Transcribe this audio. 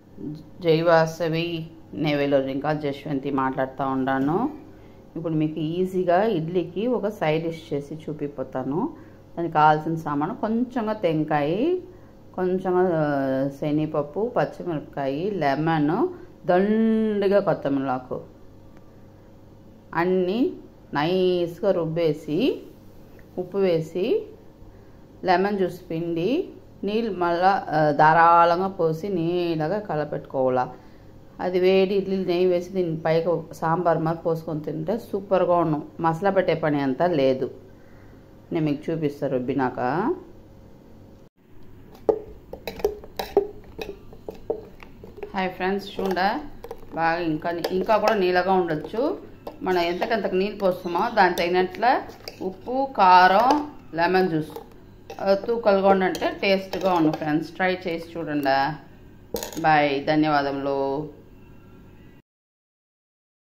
జైవాసవి నేవేలో ఇంకా జశ్వంతి మాట్లాడుతూ ఉన్నాను ఇప్పుడు మీకు ఈజీగా ఇడ్లీకి ఒక సైడ్ డిష్ చేసి చూపిపోతాను దానికి కావాల్సిన సామాను కొంచెంగా తెంకాయ కొంచెంగా శనగపప్పు పచ్చిమిరపకాయ లెమన్ దండిగా కొత్తమల్లాకు అన్నీ నైస్గా రుబ్బేసి ఉప్పు వేసి లెమన్ జ్యూస్ పిండి నీళ్ళు మళ్ళా ధారాళంగా పోసి నీళ్ళగా కలపెట్టుకోవాలా అది వేడి ఇడ్లీ నెయ్యి వేసి దీని పైకి సాంబార్ మరి పోసుకొని తింటే సూపర్గా ఉన్నాం మసాలా పెట్టే పని అంతా లేదు నేను మీకు చూపిస్తాను రుబ్బినాక హాయ్ ఫ్రెండ్స్ చూడ బాగా ఇంకా ఇంకా కూడా నీళ్ళగా ఉండొచ్చు మనం ఎంతకంతకు నీళ్ళు పోస్తామో దాని తగినట్ల ఉప్పు కారం లెమన్ జ్యూస్ తూకలుగా ఉండంటే టేస్ట్గా ఉండు ఫ్రెండ్స్ ట్రై చేసి చూడండి బాయ్ ధన్యవాదములు